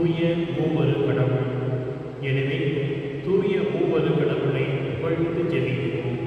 தூய மூவரு கடவுள் எனவே தூய மூவரு கடவுளை புகழ்ந்து ஜெபிப்போம்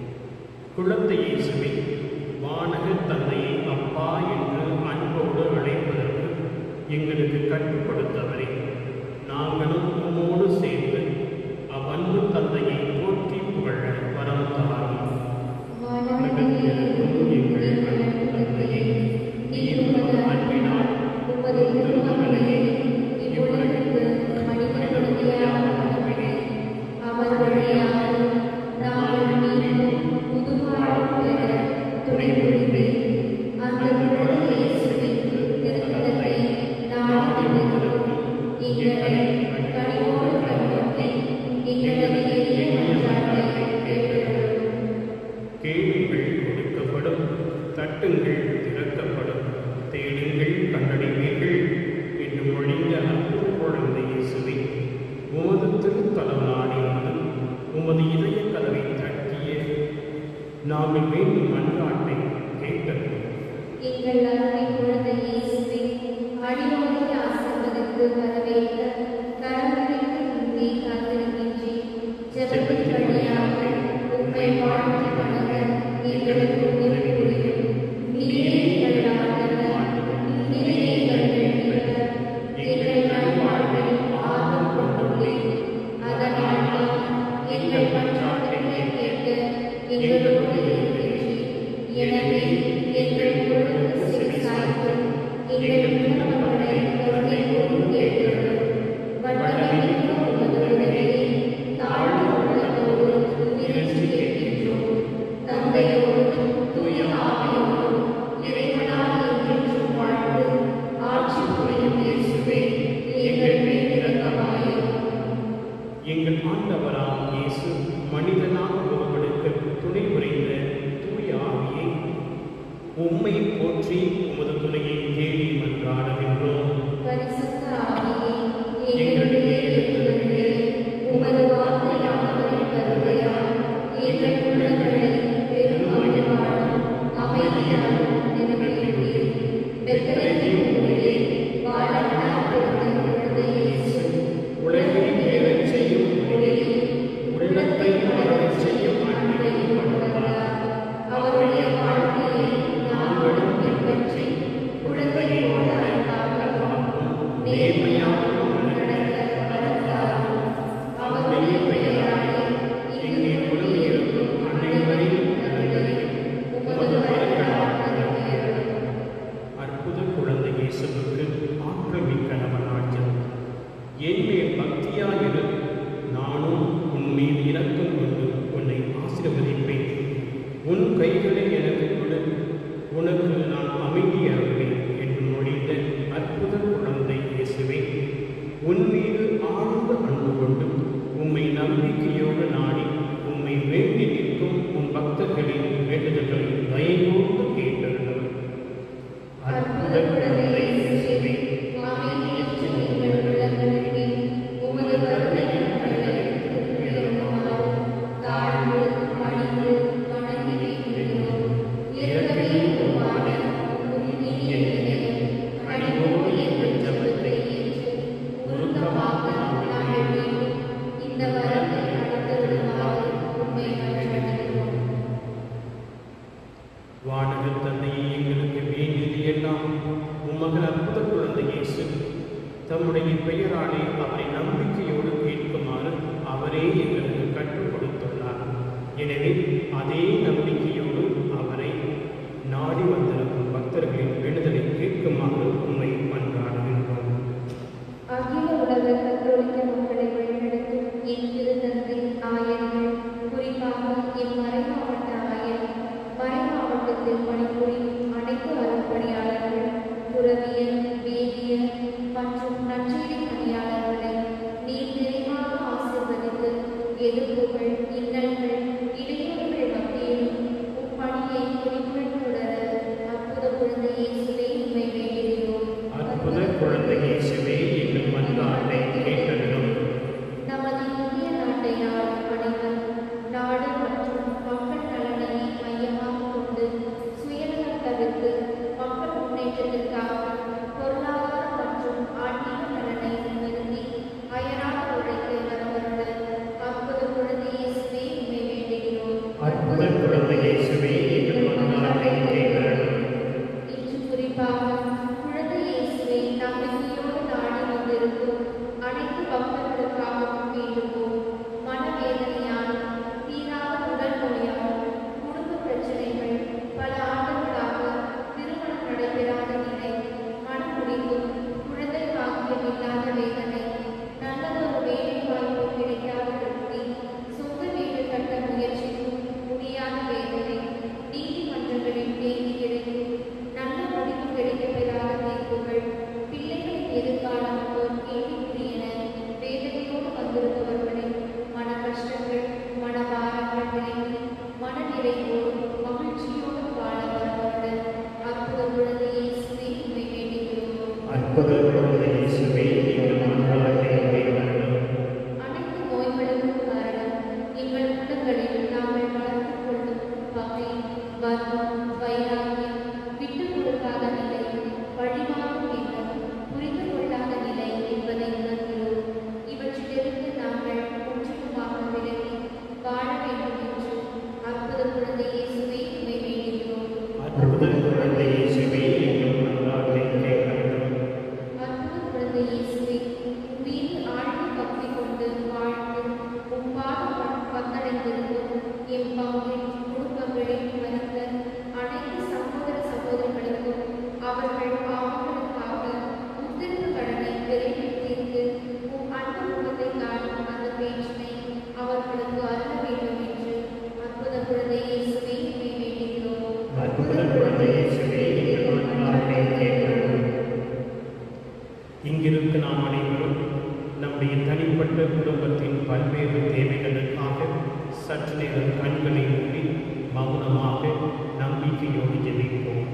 குழந்தை இயேசுவை வானக தந்தையை அப்பா என்று அன்போடு அழைப்பதற்கு எங்களுக்கு கற்றுக் கொடுத்தவரே நாங்களும் உம்மோடு சேர்ந்து அவ்வன்பு தந்தையை போற்றி புகழ வரம் தாரும் உலகத்திலிருக்கும் எங்கள் அன்பு தந்தையே நீர் உமது அன்பினால் உமது திருமகனையே இவ்வுலகிற்கு மனித குழந்தையாக அனுப்பினீர். அவர் வழியாக நாங்கள் மீண்டும் புதுவாழ்வு பெற துணை புரிந்தீர். அந்த குழந்தை இயேசுவின் திருத்தலத்தை நாடி நிற்கும் எங்களை கனிவோடு கண்ணோக்கி எங்களது எளிய மன்றாட்டை கேட்டருளும். கேளுங்கள் கொடுக்கப்படும் தட்டுங்கள் திறக்கப்படும் தேடுங்கள் கண்டடைவீர்கள் என்று மொழிந்த அற்புத குழந்தை இயேசுவே உமது திருத்தலம் நாடினாலும் உமது இதய கதவை தட்டிய நாங்கள் வேண்டும் மன்றாட்டை கேட்டது எங்கள் அருமை குழந்தை இயேசுவே, அடியோரை ஆசீர்வதித்து வரவேற்க கரங்களிட்டு முன்னே காத்திருக்கின்றேன். ஜெபத்தின் வழியாக உம்மை வாழ்த்தி வணங்க எங்களுக்கு உதவி புரியும். நீரே எங்கள் ஆண்டவர், நீரே எங்கள் மீட்பர். எங்கள் நல்வாழ்வில் ஆர்வம் கொண்டுள்ளேன். அதனால் தான் எங்கள் மன்றாட்டுகளை கேட்க எங்களோடு இருக்கின்றீர். எனவே எங்கள் குரலுக்கு செவிசாய்த்து எங்கள் விண்ணப்பங்களை கருணையோடு கேட்டருளும். வல்லமைமிக்க உமது உதவியை தாழ்ந்த உள்ளத்தோடு இறைஞ்சி கேட்கின்றோம். தந்தையோடும் தூய ஆவியோடும் இறைவனாய் என்றென்றும் வாழ்ந்து ஆட்சி புரியும் இயேசுவே, எங்கள் மேல் இரக்கமாயிரும். எங்கள் ஆண்டவராம் இயேசு மனிதனாக உருவெடுக்க துணை புரிந்த தூய ஆவியை உம்மை போற்றி உமது துணையை தேடி மன்றாடுகின்றோம் பரிசுத்த ஆவியே, எங்களுடைய எழுத்துள்ளே உமது வார்த்தையானவரின் கருணையால் எங்கள் உள்ளங்களை பெருமகிழ்வாலும் அமைதியாலும் நிரப்பியுள்ளீர். பெத்தலகேம் ஊரிலே வாழலாம் பிறந்த குழந்தை இயேசு, உலகில் ஏறச் செய்யும் ஒளியை உள்ளத்தை மலரச் செய்யும் அன்பை கொண்டவரார் அவருடைய வாழ்க்கையை நாங்களும் பின்பற்றி குழந்தையை போல காக்கவும் நேர்மையாகவும் நடக்க வளர்த்தாரும் அவருடைய பெயராலே இங்கே குழுமியிருக்கும் அனைவரின் நலன்களையும் உமது வரங்களால் நிரப்பியருளும். அற்புத குழந்தை இயேசுவுக்கு ஆக்கிரமிக்க நமனாட்சம் என் மேல் பக்தியாயிரு நானும் உன் மீது இரக்கம் கொண்டு உன்னை ஆசீர்வதிப்பேன் உன் கைகளை எனக்கு கொடு உனக்கு நான் அமைதி அருள்வேன் என்று மொழிந்த அற்புத குழந்தை இயேசுவே உன் மீது ஆழ்ந்த அன்பு கொண்டு உம்மை நம்பிக்கையோடு நாடி உம்மை வேண்டி நிற்கும் உன் பக்தர்களின் வேண்டுதல்களை தயவோடு கேட்டருளும் அற்புத குழந்தை இயேசுவே, அமைதியற்ற எங்கள் உள்ளங்களுக்கு உமது கருணையின் கண்களை திருப்பியருளுமாறு தாழ்ந்து பணிந்து வணங்கி வேண்டுகிறோம். இரக்கமே உருவான உம் இனிய இதயம் கனிவோடு எங்கள் ஜெபத்தை ஏற்று உருக்கமாக நாங்கள் மீண்டும் இந்த வரத்தை நடத்திவிடுமாறு உம்மை மன்றாடுகிறோம். வானகத் தந்தையே எங்களுக்கு வேண்டியது எல்லாம் உமகள் அற்புத குழந்தை இயேசு தம்முடைய பெயராலே அவரை நம்பிக்கையோடு கேட்குமாறு அவரே எங்களுக்கு கற்றுக் கொடுத்துள்ளார் எனவே அதே நம்பிக்கையோடு அவரை நாடி வந்திருக்கும் பக்தர்களின் விடுதலை கேட்குமாறு உண்மை மன்றாடுகின்றோம் அகில உலக கத்தோலிக்க மக்களை வழிநடத்தும் என் திருத்தந்தை ஆயர்கள் குறிப்பாக என் மறைமாவட்ட ஆயர் மறைமாவட்டத்தில் பணிபுரியும் அனைத்து அருட்பணியாளர்கள் துறவியர் வேதியர் மற்றும் நற்செய்தி பணியாளர்களை நீர் நிறைவாக ஆசீர்வதித்து எதிர்ப்புகள் இன்னல்கள் இடையூறுகள் மத்தியிலும் உம் பணியை குறிப்பிட்டு தொடர அற்புத குழந்தை இயேசுவே உம்மை வேண்டுகிறோம் தன்னுடைய தனிப்பட்ட குடும்பத்தின் பல்வேறு தேவைகளுக்காக சற்று நேரம் கண்களை மூடி மௌனமாக நம்பிக்கையோடு ஜெபிப்போம்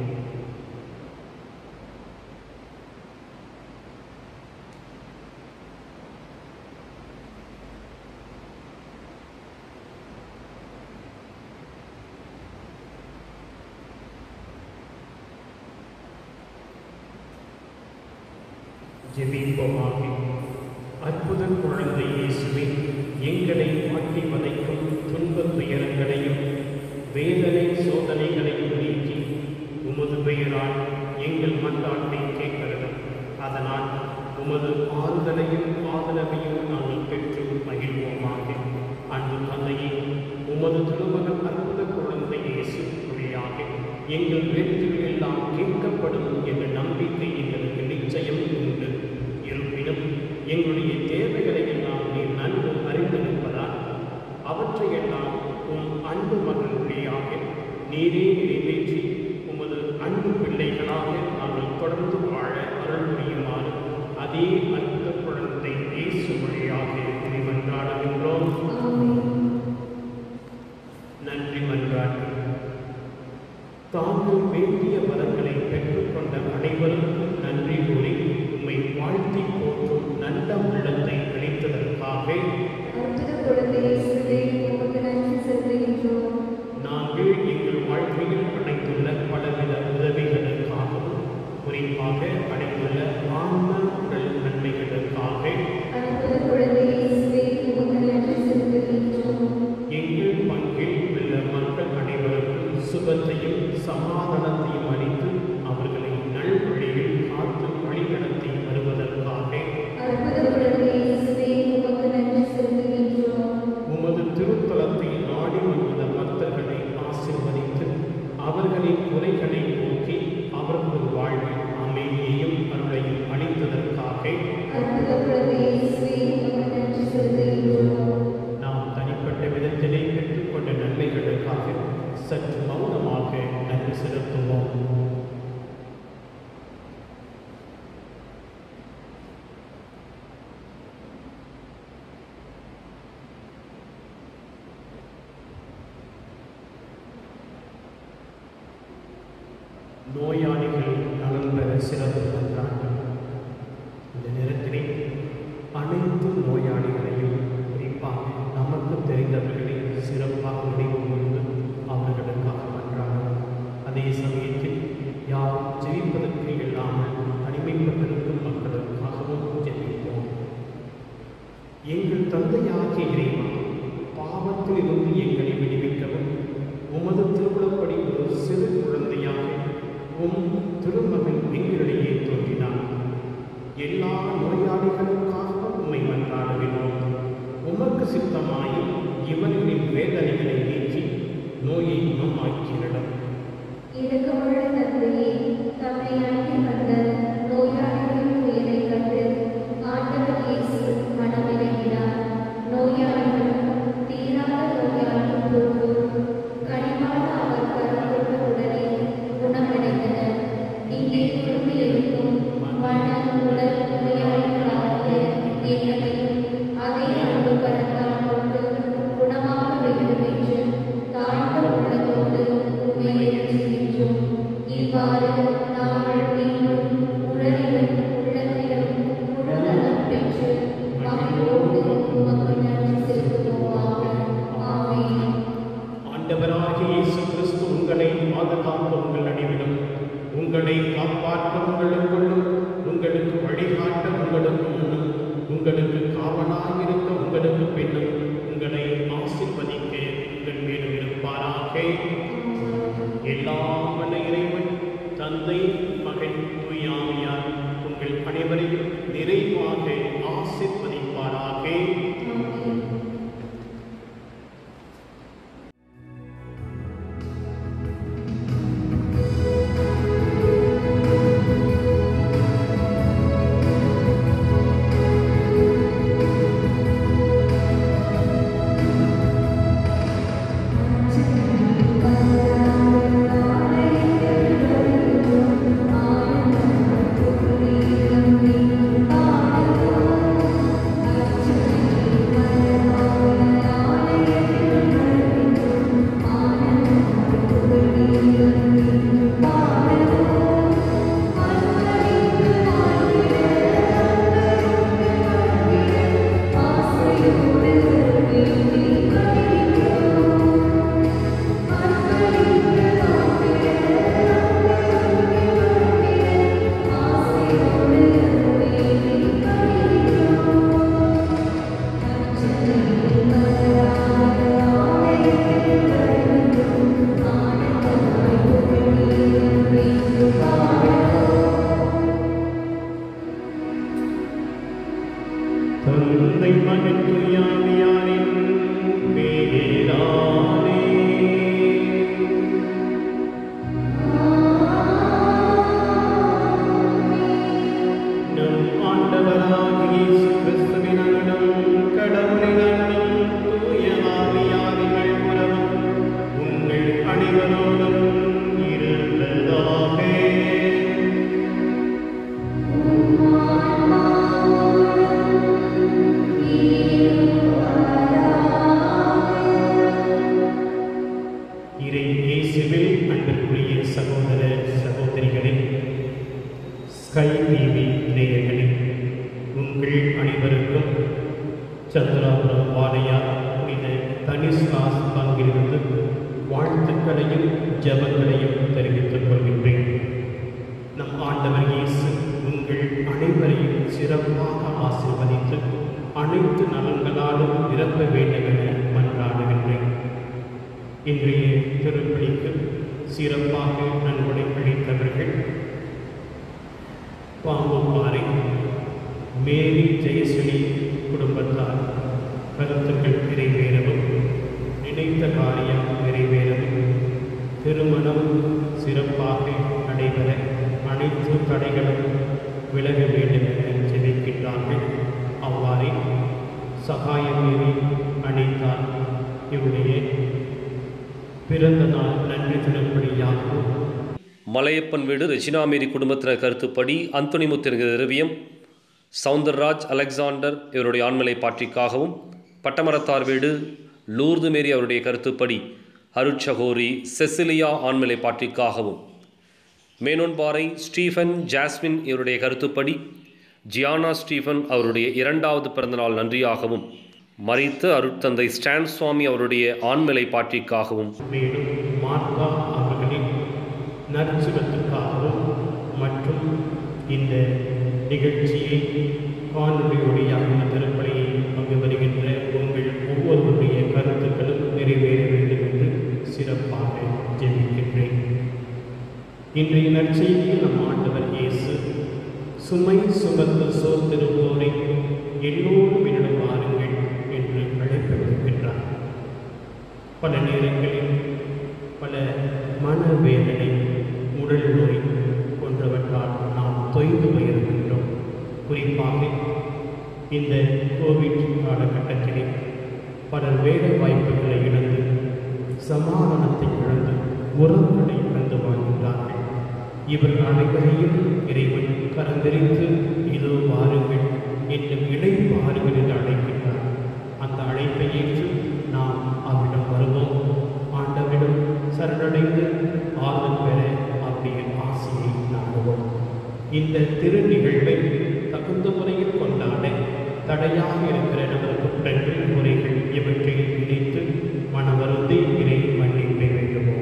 ஜெபிப்போமாக அற்புத குழந்தை இயேசுவே எங்களை மாட்டி வதைக்கும் துன்பத் துயரங்களையும் வேதனை சோதனைகளையும் நீக்கி உமது பெயரால் எங்கள் மன்றாட்டை கேட்கிறது அதனால் உமது ஆறுதலையும் ஆதரவையும் நாங்கள் பெற்று மகிழ்வோமாக அன்பு தந்தையே உமது திருமகன் அற்புத குழந்தை இயேசு வழியாக எங்கள் வேண்டுகள் எல்லாம் கேட்கப்படும் என்ற நம்பிக்கை எங்களுக்கு நிச்சயம் உண்டு இருப்பினும் எங்களுடைய தேவைகளை எல்லாம் நீர் நன்கு அறிந்திருப்பதால் அவற்றையெல்லாம் உம் அன்பு மகன் வழியாக நீரே நிறைவேற்றி உமது அன்பு பிள்ளைகளாக நாங்கள் தொடர்ந்து வாழ அருள் புரியுமாறு அதே அற்புத குழந்தை இயேசு வழியாக மன்றாடுகின்றோம் நன்றி மன்றாடு தாங்கள் வேண்டிய வரங்களை பெற்றுக்கொண்ட அனைவருக்கும் நன்றி கூறி உம்மை வாழ்த்தி போற்றும் நல்ல உள்ளத்தை அளித்ததற்காக அற்புத குழந்தை இயேசுவே உமக்கு நன்றி செலுத்துகின்றோம் நாங்கள் எங்கள் வாழ்க்கையில் அடைந்துள்ள பலவித உதவிகளுக்காகவும் குறிப்பாக அடைந்துள்ள ஆன்ம உடல் நன்மைகளுக்காக அற்புத குழந்தை இயேசுவே உமக்கு நன்றி செலுத்துகின்றோம் எங்கள் பங்கில் உள்ள மக்கள் அனைவருக்கும் சுகத்தையும் சமாதானத்தையும் அளித்து அவர்களை நல்வழியில் காத்து வழிநடத்தி வருவதற்காக அற்புத குழந்தை இயேசுவே உமக்கு நன்றி செலுத்துகின்றோம் உமது திருத்தலத்தை நாடி வந்துள்ள பக்தர்களை ஆசிர்வதித்து அவர்களின் குறைகளை போக்கி அவர்கள் வாழ்வில் அமைதியையும் அருளையும் அளித்ததற்காக அற்புத குழந்தை இயேசுவே உமக்கு நன்றி செலுத்துகின்றோம் நாம் தனிப்பட்ட விதத்திலே பெற்றுக்கொண்ட நன்மைகளுக்காக சற்று மௌனமாக நன்றி செலுத்துவோம் நோயாளிகள் நலம் பெற சிறப்பு மன்றாட்டம் இந்த நேரத்திலே அனைத்து நோயாளிகளையும் குறிப்பாக நமக்கு தெரிந்தவர்களை சிறப்பாக நினைவு கொண்டு அவர்களுக்காக மன்றாடும் அதே சமயத்தில் யார் ஜெயிப்பதற்கு இல்லாமல் தனிமைப்பட்டிருக்கும் மக்களுக்காகவும் ஜெபிப்போம் எங்கள் தந்தையாகிய இறைவா பாவத்திலிருந்து எங்களை விடுவிக்கவும் உமது திருவிழப்படி ஒரு சிறு குழந்தையாக உம் திருமகன் எங்களிடையே தோன்றினார் எல்லா நோயாளிகளுக்காக உம்மை மன்றாடுகிறோம் உமக்கு சித்தமாய் இவர்களின் வேதனைகளை நீக்கி நோயை குணமாக்கியிடம் இரக்கமுள்ள தந்தையே தம்மை அனுப்பி வந்த நோயாளிகளின் துயரை கண்டு ஆண்டவர் இயேசு மனமிறங்கினார் நோயாளிகளும் தீராத நோயாளியும் போன்றோரும் கனிவான அவர் கருத்துள்ள உடனே குணமடைந்தனர் இங்கே குழுமி இருக்கும் மன உடல் நோயாளிகளாகிய எங்களையும் அதே அன்பு கரத்தால் கொண்டு குணமாக வேண்டும் என்று தாழ்ந்த உள்ளத்தோடு உண்மை எழுதுகின்றோம் இவ்வாறு நாங்கள் மீண்டும் உடலிலும் உள்ளத்திலும் முழுநலம் பெற்று மகிழ்வோடு உமக்கு நன்றி செலுத்துவோமாக ஆமென் ஆண்டவராகிய இயேசு கிறிஸ்து உங்களை பாதுகாக்க உங்கள் அணிவிடும் உங்களை காப்பாற்ற உங்களுக்குள்ளும் உங்களுக்கு வழிகாட்ட உங்களுக்கு முன்னும் உங்களுக்கு காவலாயிருக்க உங்களுக்கு பின்னும் உங்களை ஆசிர்வதிக்க உங்கள் மேலும் இருப்பாராக எல்லாம் வல்ல இறைவன் தந்தை மகன் தூயாமையார் உங்கள் அனைவரையும் நிறைவாக ஆசிர்வதிப்பாராக ஆமென் ஆமென் தந்தை மகன் துயாவியாரின் பேராலே நம் ஆண்டவராகிய இயேசு கிறிஸ்துவின் அருளும் கடவுளின் அருளும் தூய ஆவியாரின் நல்புறவும் உங்கள் அனைவரோடும் இருந்ததாக இறை இயேசுவில் அன்பிற்குரிய சகோதர சகோதரிகளே ஸ்கை டிவி நேயர்களே உங்கள் அனைவருக்கும் சந்திராபுரம் வாழையா புனித தனிஸ்லாஸ் பங்கிலிருந்து வாழ்த்துக்களையும் ஜெபங்களையும் தெரிவித்துக் கொள்கின்றேன் நம் ஆண்டவர் இயேசு உங்கள் அனைவரையும் சிறப்பாக ஆசீர்வதித்து அனைத்து நலன்களாலும் நிரப்ப வேண்டும் என மன்றாடுகின்றேன் இன்றைய திருப்பலிக்கு சிறப்பாக நன்கொடை அளித்தவர்கள் பாம்புப்பாறை மேரி ஜெயஸ்ரீ குடும்பத்தார் கருத்துக்கள் நிறைவேறவும் நினைத்த காரியம் நிறைவேறவும் திருமணம் சிறப்பாக நடைபெற அனைத்து தடைகளும் விலக வேண்டும் என ஜெபிக்கின்றார்கள் அவ்வாறே சகாயமேரி அணித்தார் இவருடைய பிறந்த நாள் நன்றி திருப்படியாகவும் மலையப்பன் வீடு ரெஜினா மேரி குடும்பத்தினர் கருத்துப்படி அந்தோனிமுத்து என்கிற திரவியம் சவுந்தரராஜ் அலெக்சாண்டர் இவருடைய ஆண்மலை பாட்டிக்காகவும் பட்டமரத்தார் வீடு லூர்து மேரி அவருடைய கருத்துப்படி அருட்சகோரி செசிலியா ஆண்மலை பாட்டிக்காகவும் மேனோன்பாறை ஸ்டீஃபன் ஜாஸ்மின் இவருடைய கருத்துப்படி ஜியானா ஸ்டீஃபன் அவருடைய இரண்டாவது பிறந்தநாள் நன்றியாகவும் மறித்த அருட்தந்தை ஸ்டான் சுவாமி அவருடைய ஆண்மலை பாட்டிக்காகவும் மேலும் மார்க்கா அவர்களின் நற்சுரத்துக்காகவும் மற்றும் இந்த நிகழ்ச்சியை காணொலியுடையாக திருப்பலியை பங்கு வருகின்ற உங்கள் ஒவ்வொருவருடைய கருத்துக்களும் நிறைவேற வேண்டும் என்று சிறப்பாக ஜெபிக்கின்றேன் இன்றைய நற்செய்தியில் நம் ஆண்டவர் இயேசு சுமை சுமந்து சோர்ந்திருப்போரை எல்லோரும் என்னிடம் வாருங்கள் என்று அழைப்பு விடுக்கின்றார் பல நேரங்களில் பல மனவேதனை உடல் நோய் போன்றவற்றால் நாம் தொய்ந்து போயிருக்கின்றோம் குறிப்பாக இந்த கோவிட் காலகட்டத்திலே பலர் வேலை வாய்ப்புகளை இழந்து சமாதானத்தை இழந்து உறவுகளை இழந்து வாழ்கின்றார்கள் இவர் அனைவரையும் இறைவன் கரந்தெரித்து இதோ வாருங்கள் என்னும் இடை வாருங்கள் என்று அழைக்கின்றார் அந்த அழைப்பை ஏற்று நாம் அவரிடம் வருவோம் ஆண்டவரிடம் சரணடைந்து ஆறுதல் பெற அவருடைய ஆசையை நாடுவோம் இந்த திரு நிகழ்வை தகுந்த முறையில் கொண்டாட தடையாக இருக்கிற நமது குற்றங்கள் முறைகள் இவற்றை இணைத்து மனவருந்தி இறை மன்னிப்பை வேண்டுவோம்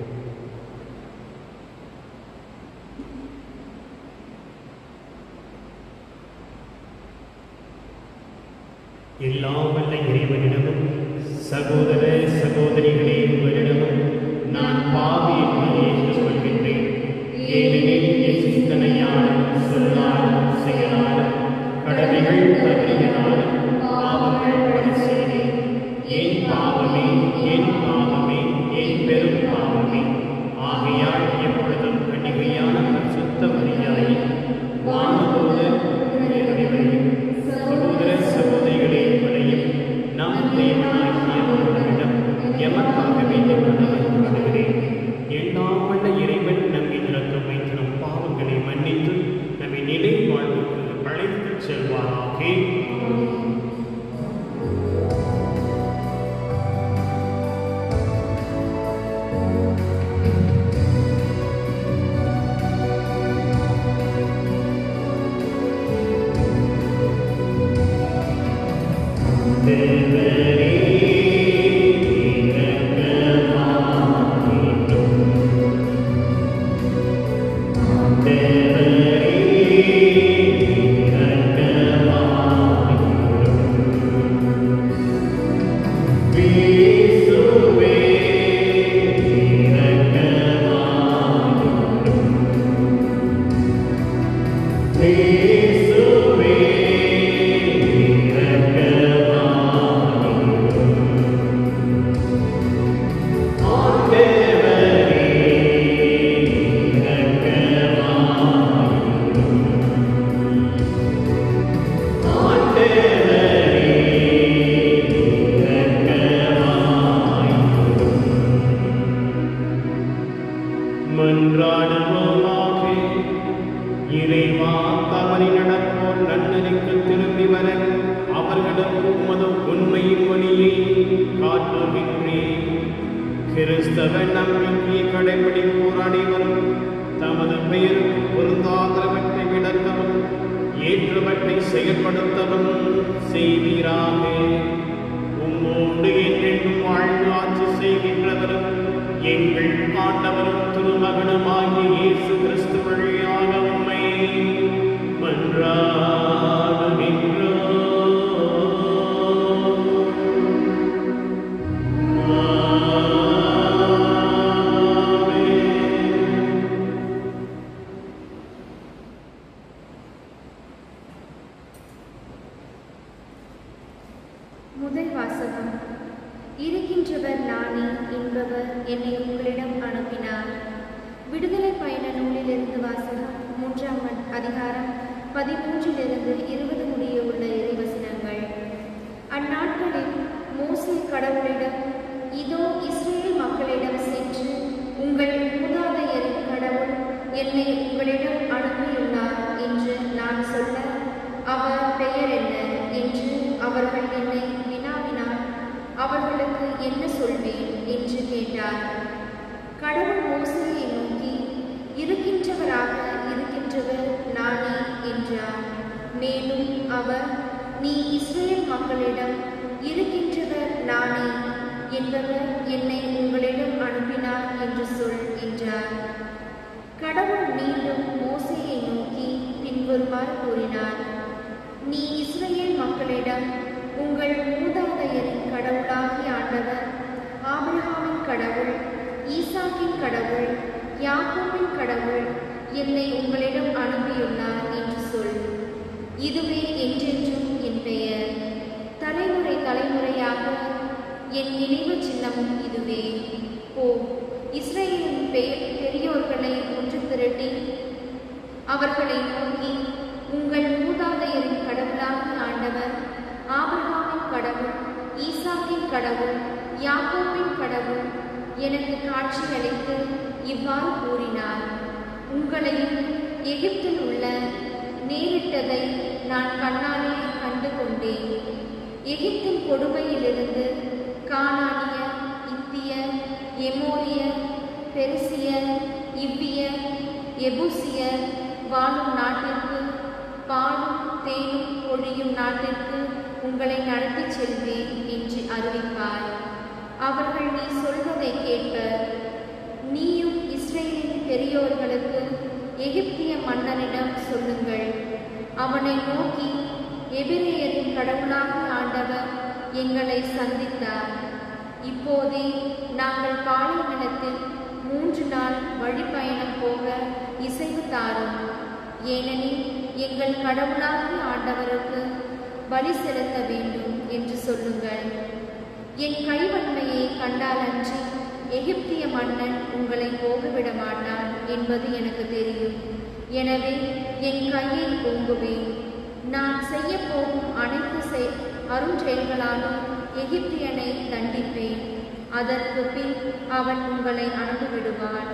எல்லாம் வல்ல இறைவனிடமும் சகோதர சகோதரிகளே உங்களிடமும் நான் பாவி என்று ஏற்றுக்கொள்கின்றேன் ஏனெனில் என் சிந்தனையாலும் சொல்லாலும் செயலாலும் கடமைகள் தவறியதாலும் பாவங்கள் பல செய்தேன் ஏன் பாவமே ஏன் பாவமே ஏன் பெரும் பாவமே ஆகையால் எப்பொழுதும் கண்டிகையான சுத்த மரியாதை வானதோடு இறைவனையும் சகோதர சகோதரிகளே உங்களையும் நம் தேவனாகிய அவர்களிடம் எமக்காக வேண்டிக் கொள்கிறேன் எல்லாம் வல்ல இறைவன் நம்மை இறக்கம் வைத்து நம் பாவங்களை மன்னித்து நம்மை நிலை வாழ்வுக்கு அழைத்துச் செல்வாராக இயேசுவே அவர்களுக்கு உமது உண்மையின் வழியை காட்டுகின்றேன் கிறிஸ்தவ நம்பிக்கையை கடைபிடிப்போர் அனைவரும் தமது பெயருக்கு பொருந்தாதவற்றை விளக்கவும் ஏற்றவற்றை செயல்படுத்தவும் செய்வீராக உம்மோடு என்றென்றும் வாழ்ந்து ஆட்சி செய்கின்றவரும் எங்கள் ஆண்டவரும் திருமகனுமாகிய இயேசு கிறிஸ்து வழியாக உம்மை மன்றாடுகின்றோம் முதல் வாசகம் இருக்கின்றவர் நானே என்பவர் என்னை உங்களிடம் அனுப்பினார் விடுதலை பயண நூலிலிருந்து வாசகம் மூன்றாம் அ- அதிகாரம் பதிமூன்றிலிருந்து இருபது முடிய உள்ள இறைவசனங்கள் அந்நாட்களில் மோசே கடவுளிடம் இதோ இஸ்ரேல் மக்களிடம் சென்று உங்கள் மூதாதையரின் கடவுள் என்னை உங்களிடம் அனுப்பியுள்ளார் என்று நான் சொல்ல அவர் பெயர் என்ன என்று அவர்கள் என்னை வினாவினார் அவர்களுக்கு என்ன சொல்வேன் என்று கேட்டார் கடவுள் மோசேயை நோக்கி இருக்கின்றவராக இருக்கின்றவர் நானே என்றார் மேலும் அவர் நீ இஸ்ரேல் மக்களிடம் இருக்கின்றவர் நானே என்பவர் என்னை உங்களிடம் அனுப்பினார் என்று சொல் என்றார் கடவுள் மீண்டும் மோசேயை நோக்கி பின்வருமாறு கூறினார் நீ இஸ்ரவேல் மக்களிடம் உங்கள் மூதாதையரின் கடவுளாகிய ஆண்டவர் ஆபிரகாமின் கடவுள் ஈசாக்கின் கடவுள் யாக்கோபின் கடவுள் என்னை உங்களிடம் அனுப்பியுள்ளார் என்று சொல் இதுவே என்றென்றும் என் பெயர் தலைமுறை தலைமுறையாக என் நினைவு சின்னமும் இதுவே ஓ இஸ்ரேலின் பெ- பெரியோர்களை ஒன்று திரட்டி அவர்களை நோக்கி உங்கள் மூதாதையரின் கடவுளாகிய ஆண்டவர் ஆபிரகாமின் கடவுள் ஈசாக்கின் கடவுள் யாக்கோபின் கடவுள் எனக்கு காட்சி அளித்து இவ்வாறு கூறினார் உங்களையும் எகிப்தில் உள்ள நேரிட்டதை நான் கண்ணாலே கண்டு கொண்டேன் எகிப்தின் கொடுமையிலிருந்து கானானிய இந்திய எமோரிய பெருசிய இவ்விய எபூசிய வாழும் நாட்டிற்கு பாலும் தேனும் பொழியும் நாட்டிற்கு உங்களை நடத்திச் செல்வேன் என்று அறிவிப்பார் அவர்கள் நீ சொல்வதை கேட்பர் நீயும் இஸ்ரேலின் பெரியோர்களுக்கு எகிப்திய மன்னனிடம் சொல்லுங்கள் அவனை நோக்கி எபிரேயரின் கடவுளாக ஆண்டவர் எங்களை சந்தித்தார் இப்போதே நாங்கள் பாலை நிலத்தில் மூன்று நாள் வழிப்பயணம் போக இசைவு தாரும் ஏனெனில் எங்கள் கடவுளாகிய ஆண்டவருக்கு பலி செலுத்த வேண்டும் என்று சொல்லுங்கள் என் கைவன்மையை கண்டாலன்றி எகிப்திய மன்னன் உங்களை போக விட மாட்டான் என்பது எனக்கு தெரியும் எனவே என் கையை ஓங்குவேன் நான் செய்ய போகும் அனைத்து செய் அருஞ்செயல்களாலும் எகிப்தியனை தண்டிப்பேன் அதற்கு பின் அவன் உங்களை அனுப்பிவிடுவான்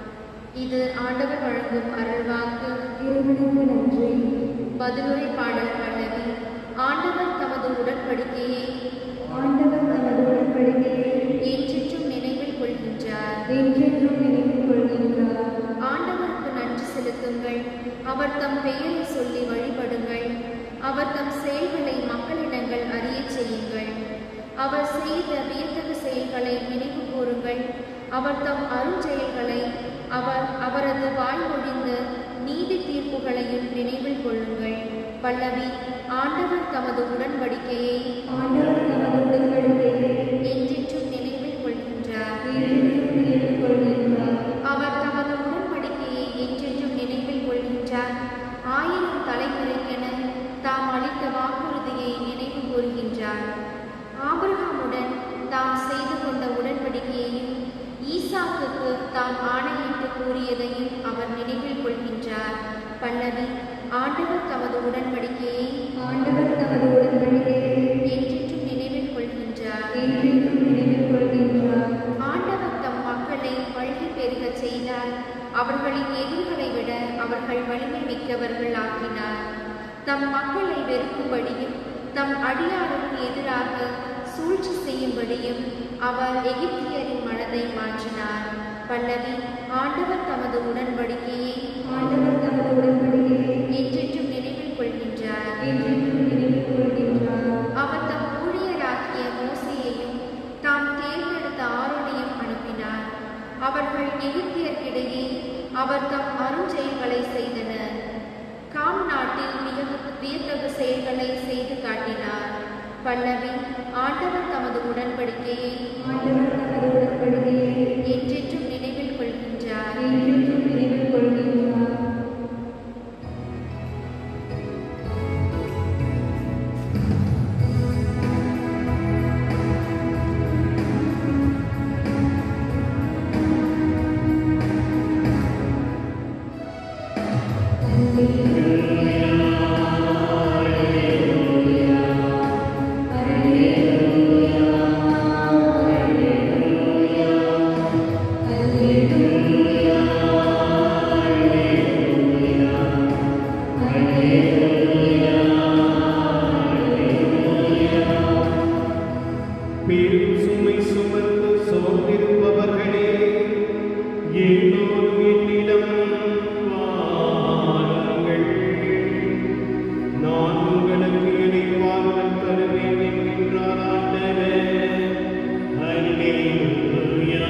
இது ஆண்டவர் வழங்கும் அருள்வாக்கு இறைவனுக்கு நன்றி பதிலுரை பாடல் பல்லவி ஆண்டவர் தமது உடன்படிக்கையை ஆண்டவர் தமது உடன்படிக்கையை என்றென்றும் நினைவில் கொள்கின்றார் என்றென்றும் நினைவில் கொள்கின்றார் ஆண்டவருக்கு நன்றி செலுத்துங்கள் அவர் தம் பெயரை சொல்லி வழிபடுங்கள் அவர் தம் செயல்களை மக்களிடங்கள் அறியச் செய்யுங்கள் அவர் செய்த வியத்தகு செயல்களை நினைவு கூறுங்கள் அவர் தம் அருஞ்செயல்களை அவர் அவரது வாய்மொழிந்த நீதி தீர்ப்புகளையும் நினைவில் கொள்ளுங்கள் பல்லவி ஆண்டவர் தமது உடன்படிக்கையை ஆண்டவர் தமது உடன்படிக்கையை என்றென்றும் நினைவில் கொள்கின்றார் என்றென்றும் நினைவில் கொள்கின்றார் அவர் தமது உடன்படிக்கையை என்றென்றும் நினைவில் கொள்கின்றார் ஆயிரம் தலைமுறைக்கென தாம் அளித்த வாக்குறுதியை நினைவு கூறுகின்றார் ஆபிரகாமுடன் தாம் செய்து கொண்ட உடன்படிக்கையையும் ஈசாக்குக்கு தாம் ஆணையிட்டு கூறியதையும் அவர் நினைவில் கொள்கின்றார் பல்லவி ஆண்டவர் தமது உடன்படிக்கையை ஆண்டவர் தமது உடன்படிக்கையை என்றென்றும் நினைவில் கொள்கின்றார் என்றென்றும் நினைவில் கொள்கின்றார் ஆண்டவர் தம் மக்களை வழி பெருகச் செய்தார் அவர்களின் எதிர்களை விட அவர்கள் வலிமை மிக்கவர்கள் ஆக்கினார் தம் மக்களை வெறுக்கும்படியும் தம் தம் அடியாருக்கு எதிராக சூழ்ச்சி செய்யும்படியும் அவர் எகிப்தியரின் மனதை மாற்றினார் பல்லவி ஆண்டவர் தமது உடன்படிக்கையை ஆண்டவர் தமது உடன்படிக்கையை என்றென்றும் நினைவில் கொள்கின்றார் என்றென்றும் நினைவில் கொள்கின்றார் அவர் தம் ஊழியராகிய மோசேயையும் தாம் தேர்ந்தெடுத்த ஆரோனையும் அனுப்பினார் அவர்கள் எகிப்தியர்க்கிடையே அவர் தம் அருஞ்செயல்களை செய்தனர் காம் நாட்டில் மிக வியத்தகு செயல்களை செய்து காட்டினார் பல்லவி ஆண்டவர் தமது உடன்படிக்கையை ஆண்டவர் தமது உடன்படிக்கையை என்றென்றும் நினைவில் கொள்கின்றார் என்றென்றும் நினைவில் கொள்கின்றார் பெரும் சுமை சுமந்து சோர்ந்திருப்பவர்களே எல்லோரும் என்னிடம் வாருங்கள் நான் உங்களுக்கு இணைப்பார்கள் தருவேன் என்கின்றார் ஆண்டவர் அல்லேலூயா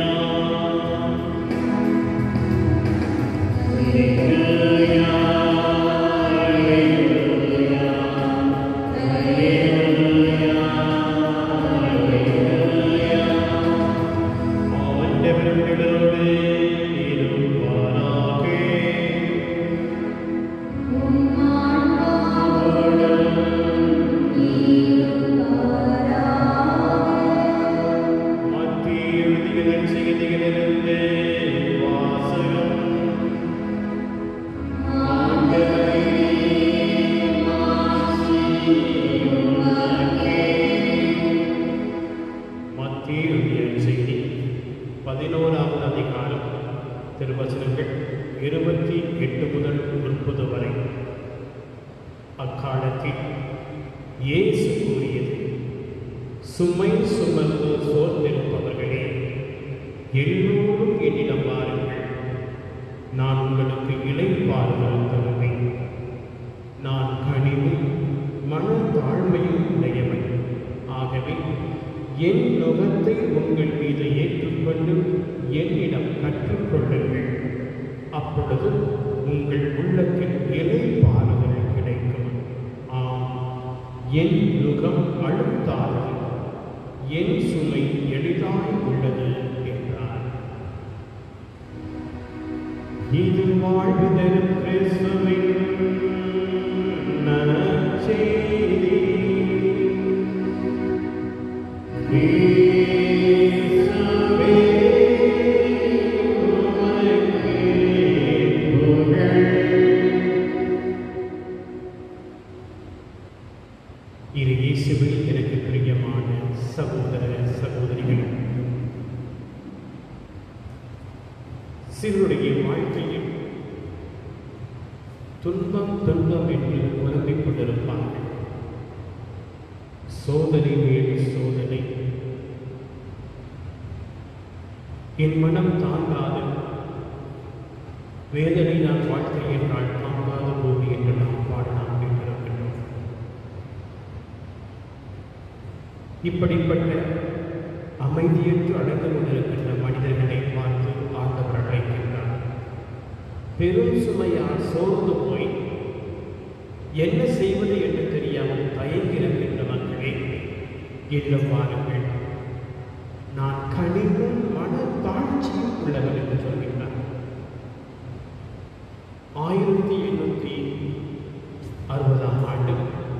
ஆண்டவர்களோடு இருப்பாராக மத்திய எழுதிய செய்திகளிலிருந்து வாசகம் மத்திய எழுதிய செய்தி பதினோராவது அதிகாரம் திருவசனங்கள் இருபத்தி எட்டு முதல் முப்பது வரை அக்காலத்தில் இயேசு கூறியது சுமை சுமந்து சோர்ந்திருப்பவர்களே எல்லோரும் என்னிடம் வாருங்கள் நான் உங்களுக்கு இளைப்பாறுதல் தருவேன் நான் கனிவு மன தாழ்மையும் உடையவன் ஆகவே என் நுகத்தை உங்கள் மீது ஏற்றுக்கொண்டு என்னிடம் கற்றுக்கொள்ளுங்கள் அப்பொழுது உங்கள் உள்ளத்தில் இலைப்பாறுதல் கிடைக்கும் ஆம் என் நுகம் அழுத்தாதது என் சுமை எளிதாய் உள்ளது என்றார் இது வாழ்வு தரும் கிறிஸ்துவின் நற்செய்தி. கிறிஸ்துவே, உமக்கே புகழ். இரு இயேசுவில் எனக்கு பிரியமான சகோதர சகோதரிகள் சிலருடைய வாழ்க்கையில் துன்பம் துன்பம் என்று புலம்பிக் கொண்டிருப்பார்கள் சோதனை மேல் சோதனை என் மனம் தாங்காது வேதனை நான் வாழ்க்கை என்றால் தாங்காத பூமி என்று நாம் பாடலாம் கேட்டிருக்கின்றோம் இப்படிப்பட்ட அமைதியற்று அடைந்து கொண்டிருக்கின்ற மனிதர்களை பார்த்து ஆண்டவர் அழைக்கின்றார் பெரும் சுமையால் சோர்ந்து போய் என்ன செய்வது என்று தெரியாமல் தயங்கிருக்கின்ற மக்களே இன்னும் வாருங்கள் நான் கனிவும் மன தாழ்ச்சியும் உள்ளவன் என்று சொல்கின்றார் ஆயிரத்தி எண்ணூற்றி அறுபதாம் ஆண்டு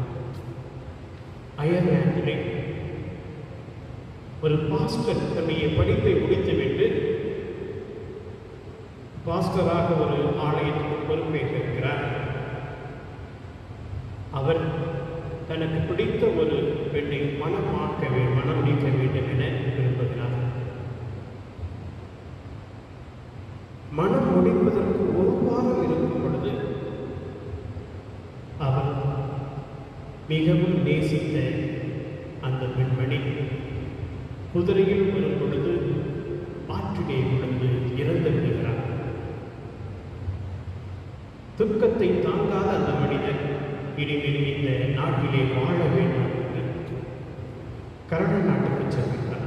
அயர்லாந்திலே ஒரு பாஸ்டர் தன்னுடைய படிப்பை முடித்துவிட்டு பாஸ்டராக ஒரு ஆலயத்துக்கு பொறுப்பேற்றிருக்கிறார் அவர் தனக்கு பிடித்த ஒரு பெண்ணை மனமாக்க வே மனம் முடிக்க வேண்டும் என விரும்புகிறார் மனம் முடிப்பதற்கு ஒரு வாரம் இருக்கும் பொழுது அவர் மிகவும் நேசித்த பண்ணி குதிரையில் வரும் பொழுது ஆற்றிலே விழுந்து இறந்து விடுகிறார் துக்கத்தை தாங்காத அந்த மனிதன் இனிமேல் இந்த நாட்டிலே வாழ வேண்டும் என்று கனடா நாட்டுக்கு செல்கிறார்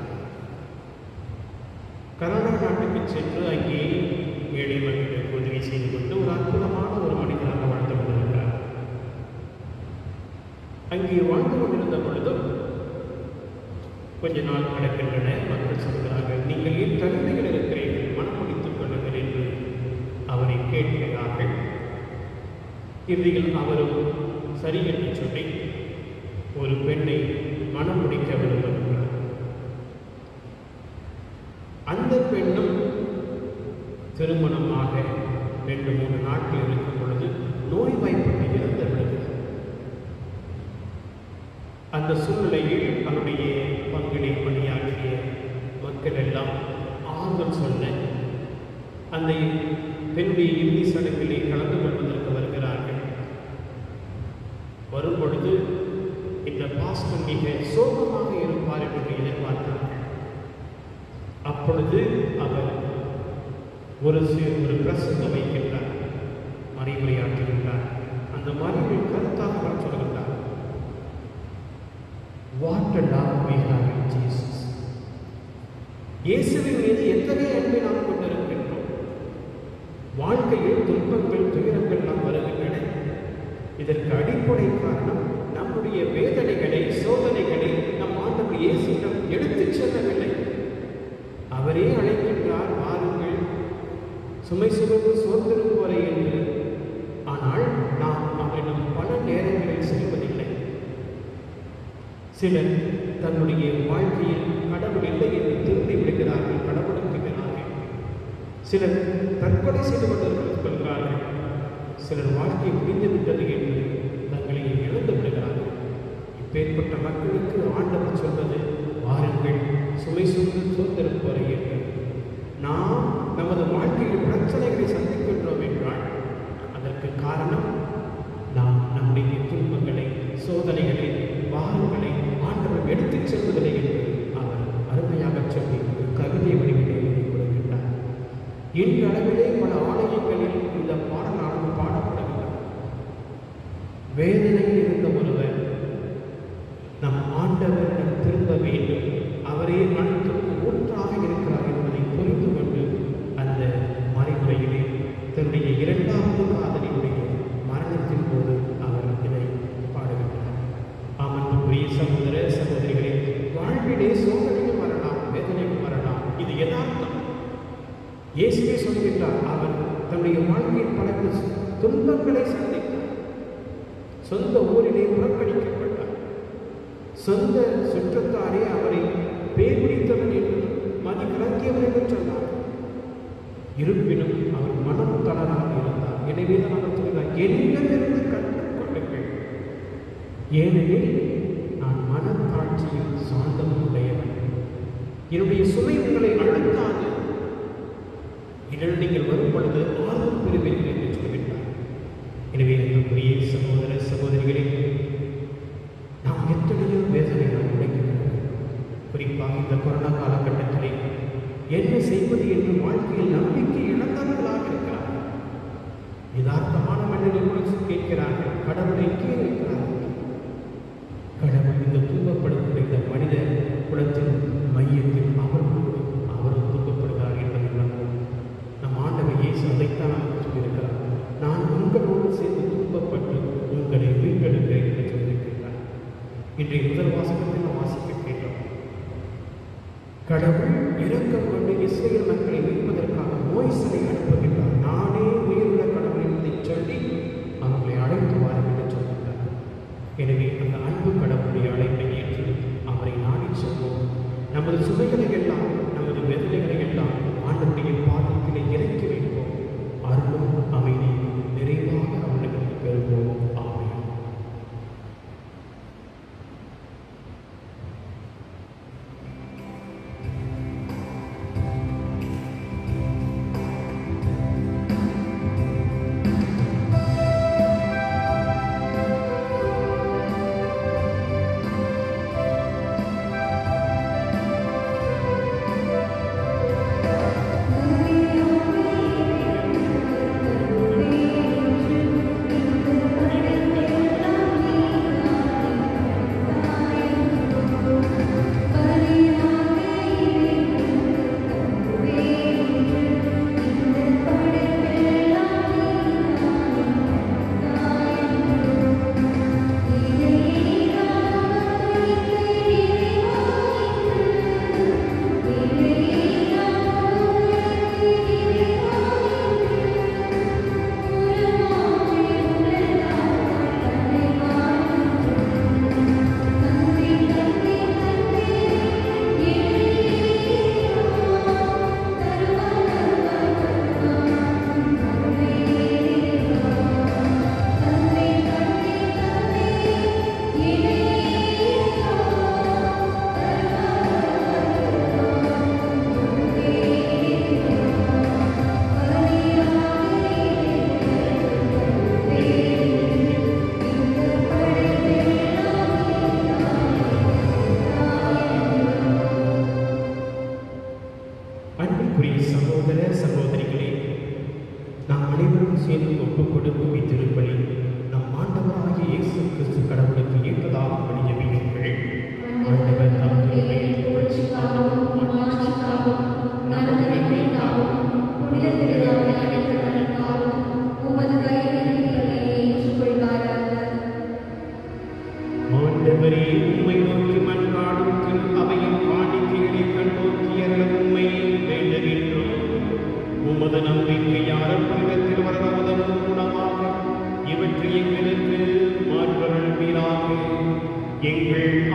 கனடா நாட்டுக்கு சென்று அங்கே ஏழை மக்களுக்கு உதவி செய்து கொண்டு ஒரு அற்புதமான ஒரு மனிதனாக வாழ்ந்து கொண்டிருக்கிறார் அங்கே வாழ்ந்து கொண்டிருந்த பொழுதும் கொஞ்ச நாள் நடக்கின்றன மக்கள் சொல்கிறார்கள் நீங்கள் ஏன் தகுதிகள் இருக்கிறீர்கள் மனம் முடித்துக் கொள்ளுங்கள் என்று அவரை கேட்கிறார்கள் இறுதியில் அவரும் சரி என்று சொல்லி ஒரு பெண்ணை மனம் முடிக்க விரும்புகிறார் அந்த பெண்ணும் திருமணமாக ரெண்டு மூணு நாட்கள் இருக்கும் பொழுது நோய்வாய்ப்பட்டு இறந்து விடுகிறது அந்த சூழ்நிலையில் அவருடைய பங்கினை பணியாற்றிய மக்கள் எல்லாம் ஆறுதல் சொன்ன அந்த பெண்ணுடைய இறுதி சடங்கிலே கலந்து கொள்வதற்கு வருகிறார்கள் வரும் பொழுது இந்த பாஸ்டர் மிக சோகமாக இருப்பார் என்று எதிர்பார்த்தார்கள் அப்பொழுது அவர் ஒரு சி- ஒரு பிரசங்கம் வைக்கின்றார் மறைமுறையாற்றுகின்றார் அந்த மறைவை கருத்தாக அவர் சொல்கின்றார் what a love we have in Jesus இயேசுவின் மீது எத்தகைய அன்பை நாம் கொண்டிருக்கின்றோம் வாழ்க்கையில் துன்பங்கள் துயரங்கள் நாம் வருகின்றன இதற்கு அடிப்படை காரணம் நம்முடைய வேதனைகளை சோதனைகளை நம் ஆண்டவர் இயேசுவிடம் எடுத்துச் செல்லவில்லை அவரே அழைக்கின்றார் வாருங்கள் சுமை சுமந்து சோர்ந்திருப்பவரை என்று ஆனால் நாம் அவரிடம் பல நேரங்களில் செல்வதில்லை சிலர் தன்னுடைய வாழ்க்கையில் கடவுள் இல்லை என்று திரும்பி விடுகிறார்கள் கடவுளுக்கு எதிராக சிலர் தற்கொலை செய்து கொண்டிருக்கிறார்கள் சிலர் வாழ்க்கை முடிந்து விட்டது என்று தங்களை இழந்து விடுகிறார்கள் இப்பேற்பட்ட மக்களுக்கு ஆண்டவர் சொல்வது வாருங்கள் சுமை சுமந்து சோர்ந்திருப்பவரை என்று நாம் நமது வாழ்க்கையில் பிரச்சனைகளை சந்திக்கின்றோம் என்றால் அதற்கு காரணம் நாம் நம்முடைய துன்பங்களை சோதனைகளை பாகங்களை ஆண்டவர் எடுத்துச் செல்வதில்லை என்று அவர் அருமையாக சொல்லி ஒரு கவிதை வடிவிலே எழுதி கொடுக்கின்றார் இன்று அளவிலே பல ஆலயங்களில் இந்த பாடலானது பாடப்படுகின்றன வேதனையில் இருந்த ஒருவர் நம் ஆண்டவரிடம் திரும்ப வேண்டும் அவரே அனைத்துக்கும் ஊற்றாக இருக்கிறார் என்பதை புரிந்து கொண்டு அந்த மறைமுறையிலே தன்னுடைய இரண்டாவது காதலியுடைய மரணத்தின் போது அவர் இதை பாடுகின்றார் ஆமன்புக்குரிய சகோதர சகோதரிகளே வாழ்விலே சோதனைகள் வரலாம் வேதனைகள் வரலாம் இது யதார்த்தம் இயேசுவே சொல்கின்றார் அவர் தன்னுடைய வாழ்க்கையில் பல துன்பங்களை சந்தித்தார் சொந்த ஊரிலே புறக்கணிக்கப்பட்டார் சொந்த சுற்றத்தாரே அவரை பேர் பிடித்தவன் என்றும் மதி கலக்கியவன் என்றும் சொன்னார் இருப்பினும் அவர் மனம் தளராக இருந்தார் எனவே தான் அவர் சொல்கிறார் என்னிடமிருந்து கற்றுக்கொள்ளுங்கள் ஏனெனில் நான் மனத்தாட்சியில் சாந்தமும் உடையவன் என்னுடைய சுமை உங்களை அழுத்தாது இதனால் நீங்கள் வரும் பொழுது ஆர்வம் பெறுவீர்கள் என்று சொல்கின்றார் எனவே அன்புக்குரிய சகோதர சகோதரிகளே நாம் எத்தனையோ வேதனைகள் உடைக்கின்றோம் குறிப்பாக இந்த கொரோனா காலகட்டத்திலே என்ன செய்வது என்று வாழ்க்கையில் நம்பிக்கை இழந்தவர்களாக இருக்கிறார்கள் யதார்த்தமான மனிதர்கள் கூட கேட்கிறார்கள் கடவுளை கீழே இருக்கிறார்கள் கடவுள் இந்த துன்பப்படக்கூடிய இந்த மனித குலத்தின் மையத்தில் அவர்களோடு அவரும் துன்பப்படுகிறார் என்பதை நம்புவோம் நம் ஆண்டவர் இயேசு அதைத்தான் நமக்கு சொல்லியிருக்கிறார் நான் உங்களோடு சேர்ந்து துன்பப்பட்டு உங்களை மீட்டெடுக்கிறேன் என்று சொல்லியிருக்கிறார் இன்றைய முதல் வாசகத்தில் நாம் வாசிக்க கேட்டோம் கடவுள் இரக்கம் கொண்டு இஸ்ரேல் மக்களை மீட்பதற்காக மோய்சனை அனுப்புகின்றார் நானே உயிருள்ள கடவுள் என்பதை சொல்லி அவர்களை அழைத்து வாருங்கள் என்று சொல்கின்றார் எனவே அந்த அன்பு கடவுளுடைய அழைப்பை ஏற்று அவரை நாடி செல்வோம் நமது சுமைகளை எல்லாம் நமது வேதனைகளை எல்லாம் ஆண்டவருடைய பாதத்திலே இறக்கி வைப்போம் அருளும் அமைதி நிறைவாக அவர்களுக்கு பெறுவோம் ஆமென் ஆ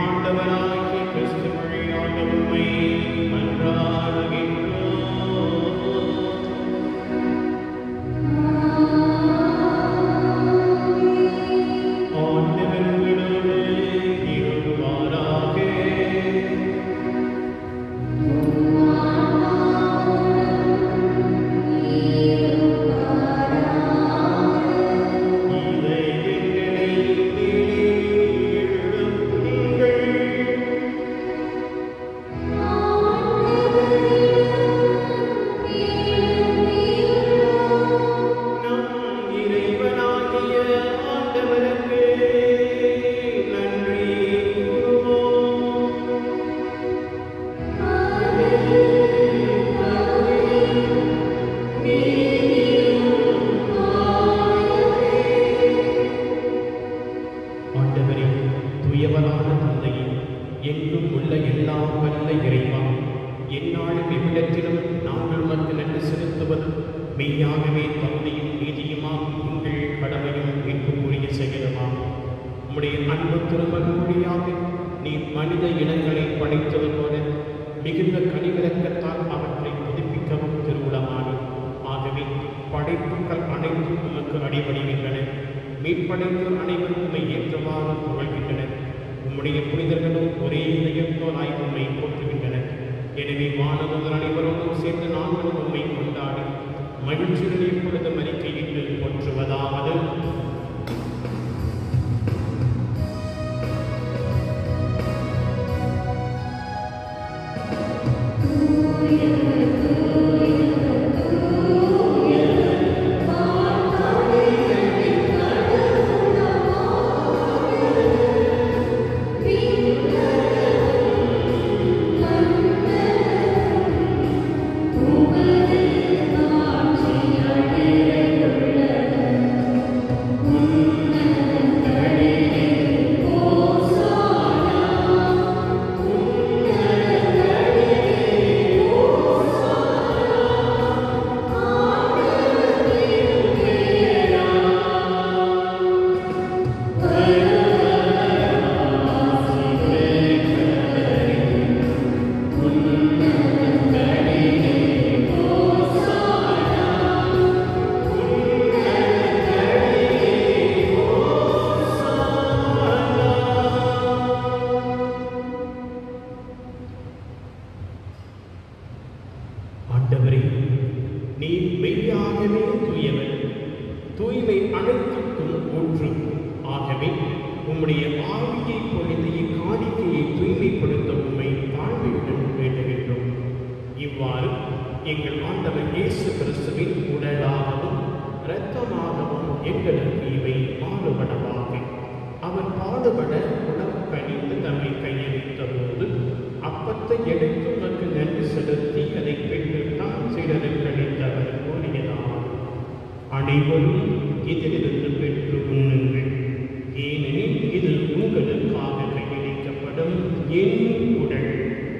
ஆண்டவராகிய கிறிஸ்து வழியாக உம்மை மன்றாடுகின்றோம். ஆண்டவர் உங்களோடு இருப்பாராக. இதயங்களை வெளியே எழுப்புங்கள். நம் இறைவனாகிய ஆண்டவருக்கு நன்றி கூறுவோம். ஆண்டவரே துயவரான தந்தையே எங்கும் உள்ள எல்லாம் வல்ல இறைவா எந்நாளும் எவ்விடத்திலும் நாங்கள் உமக்கு நன்றி செலுத்துவது மெய்யாகவே தகுதியும் நீதியுமாகும் உங்கள் கடமையும் மீட்புக்குரிய செயலுமாகும் உம்முடைய அன்பு திருமகன் வழியாக நீ மனித இனங்களை படைத்தது போல மிகுந்த கனிவிறக்கத்தால் அவற்றை புதுப்பிக்கவும் திருவிழமானி ஆகவே படைப்புகள் அனைத்தும் உமக்கு அடிபணிகின்றன மீட்படைப்பு அனைவரும் உம்மை ஏற்றவாறு புகழ்கின்றனர் உம்முடைய புனிதர்களும் ஒரே இதயத்தோராய் உம்மை போற்றுகின்றனர் எனவே வானவர்கள் அனைவரோடும் சேர்ந்து நாங்களும் உம்மை கொண்டாடி மகிழ்ச்சியுடன் எப்பொழுதும் அறிக்கையிட்டு போற்றுவதாவது ஆண்டவரே நீ மெய்யாகவே தூயவர் தூய்மை அனைத்துக்கும் ஒன்று ஆகவே உம்முடைய ஆவியை பொழிந்து இக்காணிக்கையை தூய்மைப்படுத்த உம்மை தாழ்மையுடன் வேண்டுகின்றோம் இவ்வாறு எங்கள் ஆண்டவர் இயேசு கிறிஸ்துவின் உடலாகவும் இரத்தமாகவும் எங்களுக்கு இவை மாறுபடவாக அவர் பாடுபட உணவு கணிந்து தம்மை கையளித்த போது அப்பத்தை எடுத்து உமக்கு நன்றி செலுத்தி அதை பெற்று தாம் சிலருக்கு அளித்தவர் கூறியதாகும் அனைவரும் இதிலிருந்து பெற்று உண்ணுங்கள் ஏனெனில் இது உங்களுக்காக கையளிக்கப்படும் என் உடல்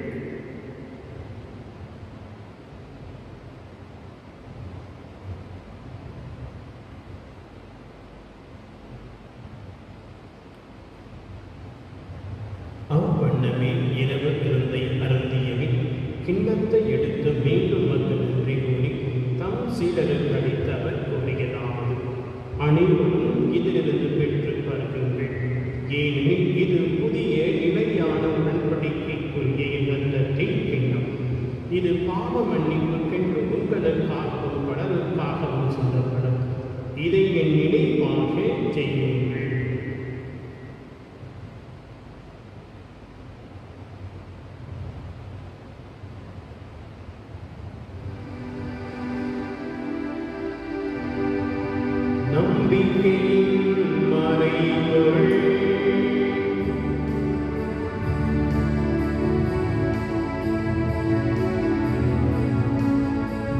அவ்வண்ணமே இரவு விருந்தை அருந்தியவின் கிண்ணத்தை எடுத்து மீண்டும் வந்து நன்றி கூறி தம் சீடருக்கு அளித்த அவர் கூறியதாவது அனைவரும் இதிலிருந்து பெற்று பருகுங்கள் ஏனெனில் இது புதிய நிலையான உடன்படிக்கைக்குரிய இரத்தத்தின் கிண்ணம் இது பாவ மன்னிப்புக்கென்று உங்களுக்காகவும் பலருக்காகவும் சொல்லப்படும் இதை என் நினைவாக செய்யுங்கள் நம்பிக்கையின் மறைபொருள்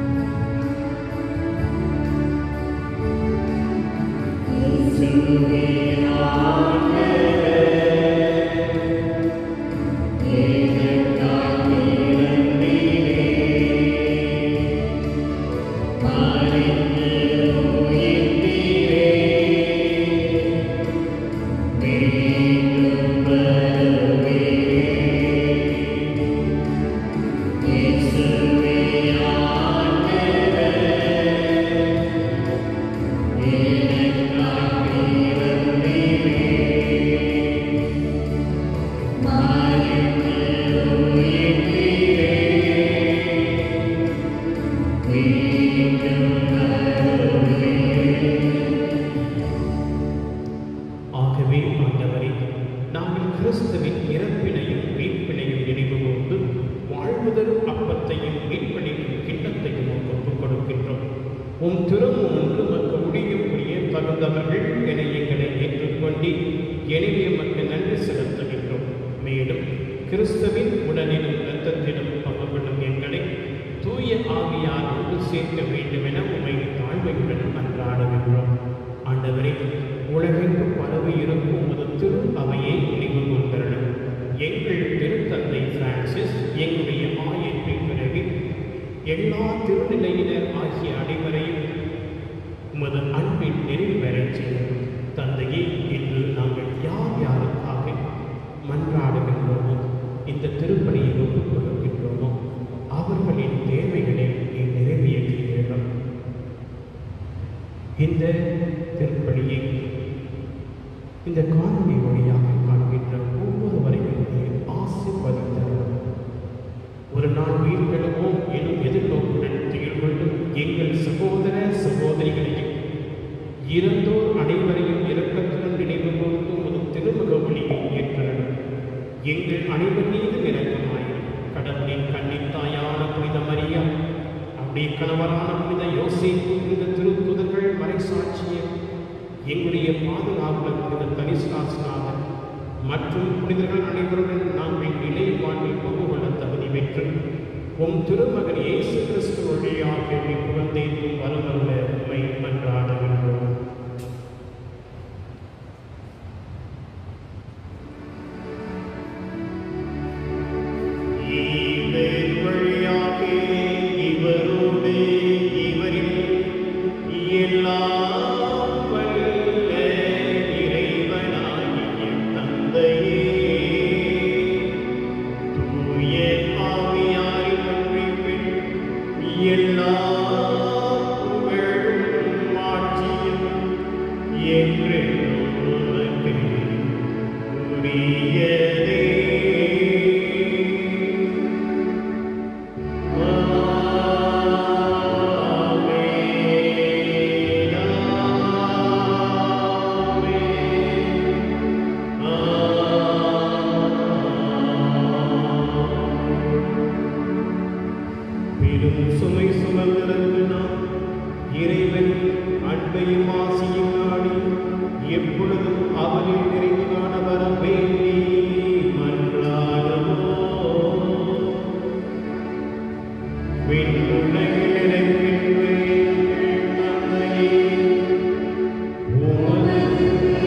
இயேசுவே உம் திருமும் ஒன்று மக்கு முடியும் புரிய தகுந்தவர்கள் என எங்களை ஏற்றுக்கொண்டு எனவே உமக்கு நன்றி செலுத்துகின்றோம் மேலும் கிறிஸ்துவின் உடலிலும் இரத்தத்திலும் பங்குபடும் எங்களை தூய ஆவியார் ஒன்று சேர்க்க வேண்டும் என உமை தாழ்மையுடன் அன்றாடுகின்றோம் ஆண்டவரே உலகெங்கும் பரவி இருக்கும் உமது திரு அவையை நினைவு கொண்டருளும் எங்கள் திருத்தந்தை பிரான்சிஸ் எங்களுடைய ஆயத்தின் பிறகு எல்லா திருநிலையினர் ஆகிய அனைவரையும் உமது அன்பின் நிறைவு பெறச் செய்யும் தந்தையே இன்று நாங்கள் யார் யாருக்காக மன்றாடுகின்றோமோ இந்த திருப்பணியை ஒப்புக் கொடுக்கின்றோமோ அவர்களின் தேவைகளை நீ நிறைவேற்றி வேண்டும் இந்த திருப்பணியை இந்த காணொலி வழியாக காண்கின்ற ஒவ்வொருவரையும் நீர் ஆசீர்வதித்தருளும் ஒரு நாள் உயிர்கெழுவோம் எனும் எதிர்நோக்குடன் துயில் கொள்ளும் எங்கள் சகோதர சகோதரிகளையும் இறந்தோர் அனைவரையும் இரக்கத்துடன் நினைவு கூர்ந்து ஒரு திருமுக ஒளியை ஏற்றலும் எங்கள் அனைவர் மீதும் இரக்கமாயிரும் கடவுளின் கண்ணின் தாயான புனித மரியா அப்படியே கணவரான புனித யோசேப்பு புனித திருத்துதர்கள் மறைசாட்சியம் எங்களுடைய பாதுகாவலர் புனித தனிசாசனாதர் மற்றும் புனிதர்கள் அனைவருடன் நாங்கள் இளைய வாழ்வில் பங்கு கொள்ள தகுதி பெற்று உம் திருமகன் இயேசு கிறிஸ்து வழியாக குழந்தையும் வரமல்ல உண்மை மன்றாடுகின்றோம் இவர் வழியாக இவரோடு இவரில் எல்லாம் வல்ல இறைவனாகிய தந்தையே தூய ஆவியாரின் ஒன்றிப்பில் எல்லா புகழும் ஆட்சியும் என்றென்றும் உமக்கு உரியதே. ஆமென். பெரும் சுமை சுமந்திருக்கு நாம் இறைவன் அன்பையும் ஆசியும் நாடி எப்பொழுதும் அவரில் நிறைவு காண வர வேண்டி மன்றாடுவோம் விண்ணுலகில் இருக்கின்ற எங்கள் தந்தையே, உமது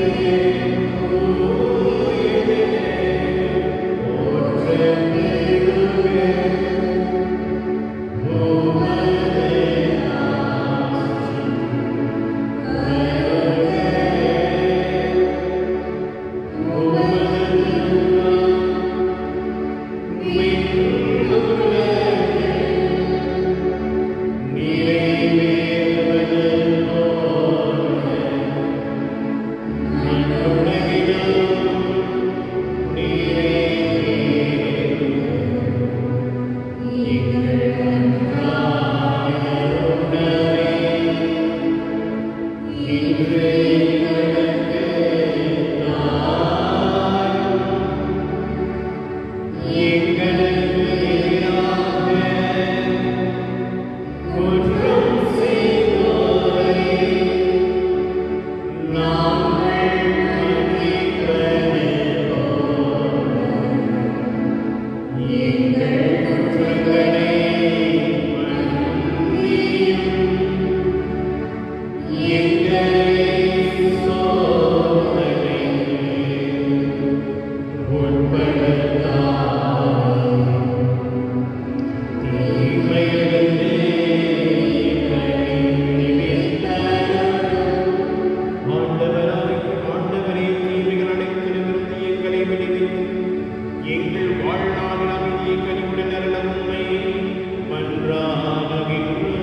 ஆண்டவராய் ஆண்டவரே தீமைகள் அனைத்திலிருந்து எங்களை விடுவித்து எங்கள் வாழ்நாளில் அமைதியை கனிவுடன் அருள உம்மை மன்றாடுகின்றோம்.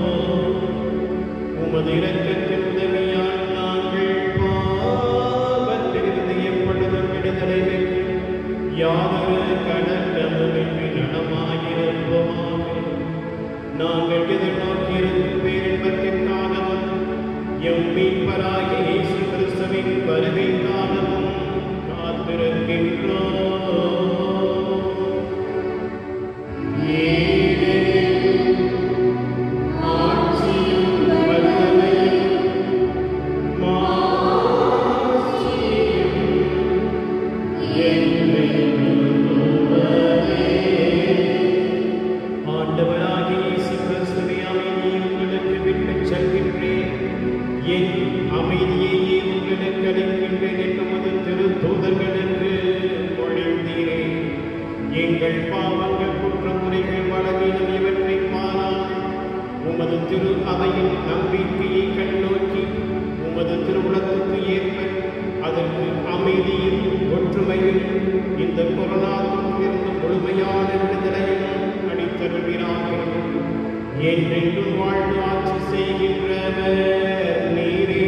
உமது இரக்கத்தின் உதவியால் நாங்கள் பாவத்திலிருந்து எப்பொழுதும் விடுதலை பெற்று யாதொரு கலக்கமுமின்றி நலமாயிருப்போமாக நாங்கள் எதிர்நோக்கியிருக்கும் பேரின்பத்திற்காகவும் எம் மீட்பராகிய இயேசு கிறிஸ்துவின் வருகைக்காகவும் காத்திருக்கின்றோம் ஏனெனில் ஆட்சியும் எங்கள் பாவங்கள் குற்றமுறைகள் பலவீனம் இவற்றை பாராமல் உமது திரு அவையின் நம்பிக்கையை கண்ணோக்கி உமது திருவுளத்துக்கு ஏற்ப அதற்கு அமைதியில் ஒற்றுமையில் இந்த கொரோனா தொற்றிலிருந்து முழுமையான விடுதலையும் அளித்தருகிறாக என்றென்றும் வாழ்ந்து ஆட்சி செய்கின்றவர் நீரே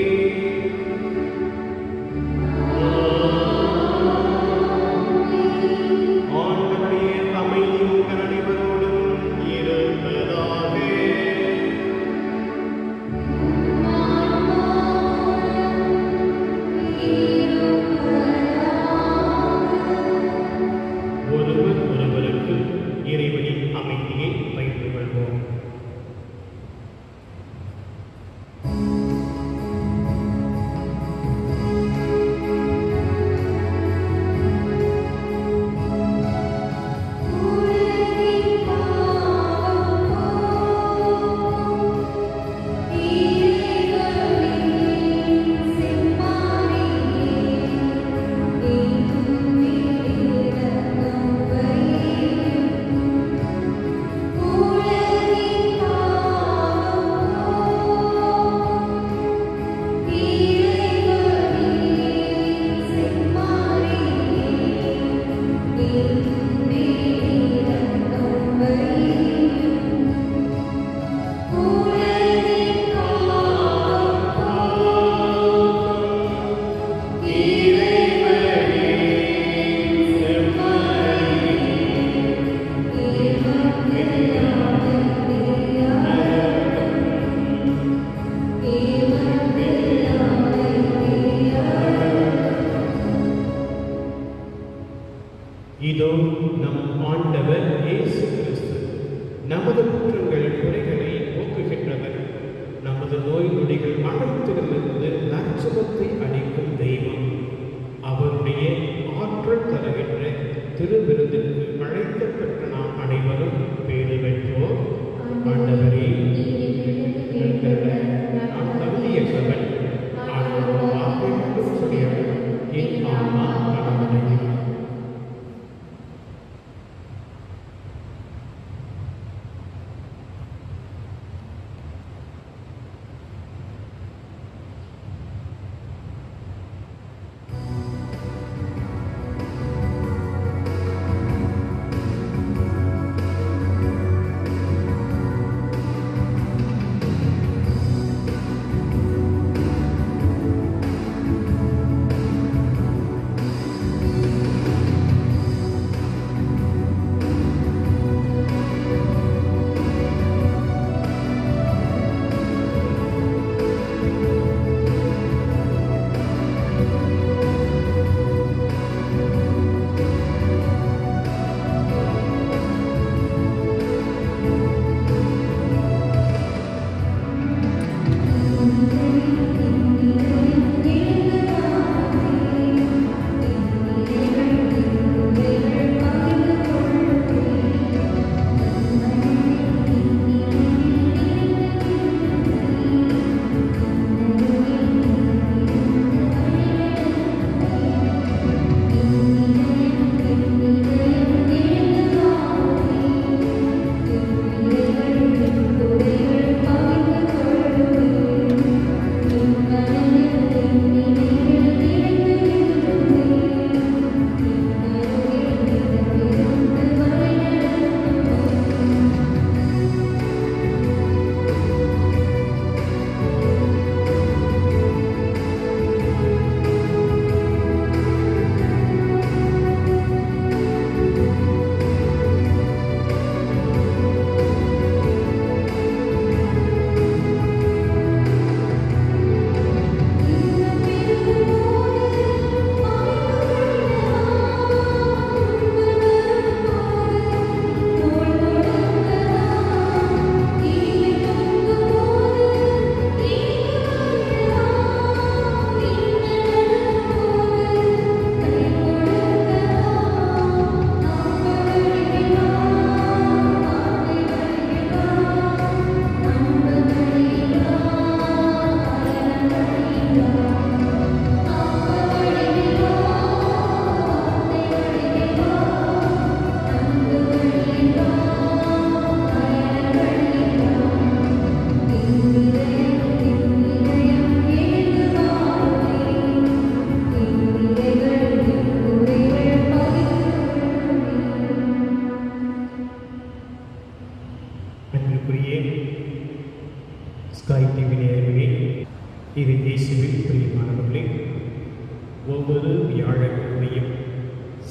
ஆண்டவருடைய அமைதி உங்கள் அனைவரோடும் இருப்பதாக ஒருவர் ஒருவருக்கு இறைவனின் அமைதியை பகிர்ந்து கொள்வோம் இதோ நம் ஆண்டவர் இயேசு கிறிஸ்து நமது குற்றங்கள் குறைகளை போக்குகின்றவர் நமது நோய் நொடிகள் அனைத்திடமிருந்து நற்சுகத்தை அளிக்கும் தெய்வம் அவருடைய ஆற்றல் தருகின்ற திருவிருந்திற்கு அழைக்கப்பட்ட நாம் அனைவரும் பேறு பெற்றோர் ஆண்டவரே நான் தகுதியற்றவன் ஆனால் ஒரு வார்த்தை மட்டும் சொல்லியவர் என் ஆன்மா கடவுளையும் ஆ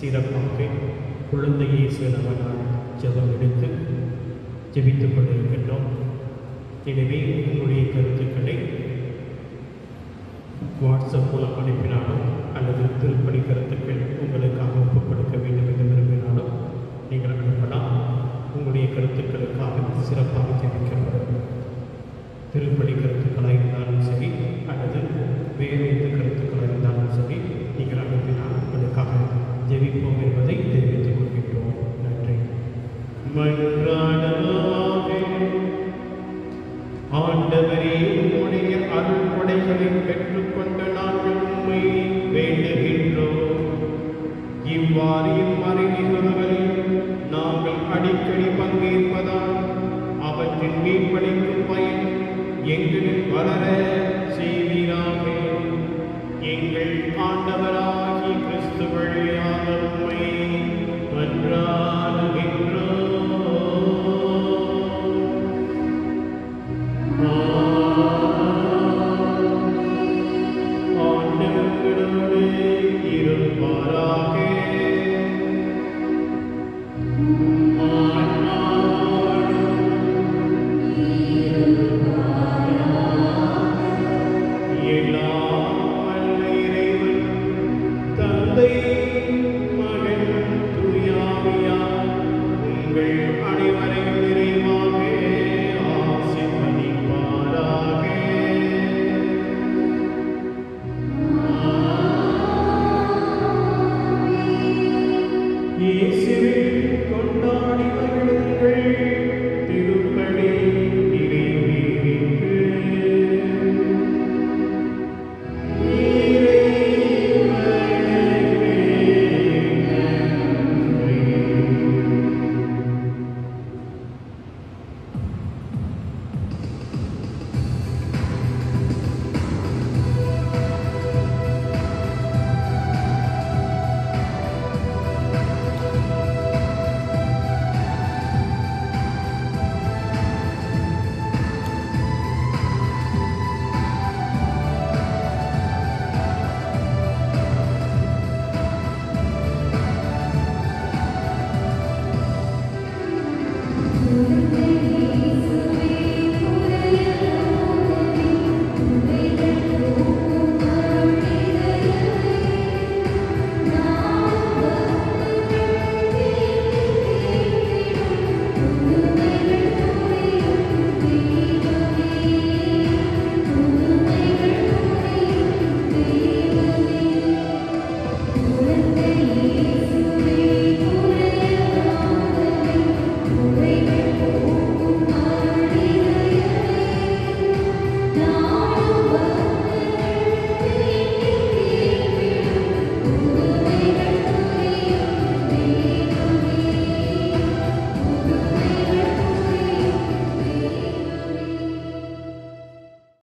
சிறப்பாக குழந்தை இயேசு நமனால் ஜெபம் எடுத்து ஜெபித்துக் கொண்டிருக்கின்றோம் எனவே உங்களுடைய கருத்துக்களை வாட்ஸ்அப் மூலம் அனுப்பினாலும் அல்லது திருப்பணி கருத்துக்கள் உங்களுக்காக ஒப்புக் கொடுக்க வேண்டும் என்று விரும்பினாலும் நீங்கள் அனுப்பலாம் உங்களுடைய கருத்துக்களுக்காக சிறப்பாக ஜெபிக்கிறோம் திருப்பணி கருத்துக்களாக இருந்தாலும் சரி அல்லது வேறு எந்த கருத்துக்களாக இருந்தாலும் சரி நீங்கள் அனுப்பினால் உங்களுக்காக ஜெபிப்போம் என்பதை தெரிவித்துக் கொள்கின்றோம் நன்றி மன்றாடமாக ஆண்டவரே உம்முடைய அருள் கொடைகளை பெற்றுக்கொண்ட நாங்கள் உம்மை வேண்டுகின்றோம் இவ்வாறு இம்மறை நிகழ்வுகளில் நாங்கள் அடிக்கடி பங்கேற்பதால் அவற்றின் மீட்பளிக்கும் பயன் எங்களில் வளர செய்வீராக எங்கள் ஆண்டவராகி கிறிஸ்து வழியாக உம்மை மன்றாடுகின்றோம்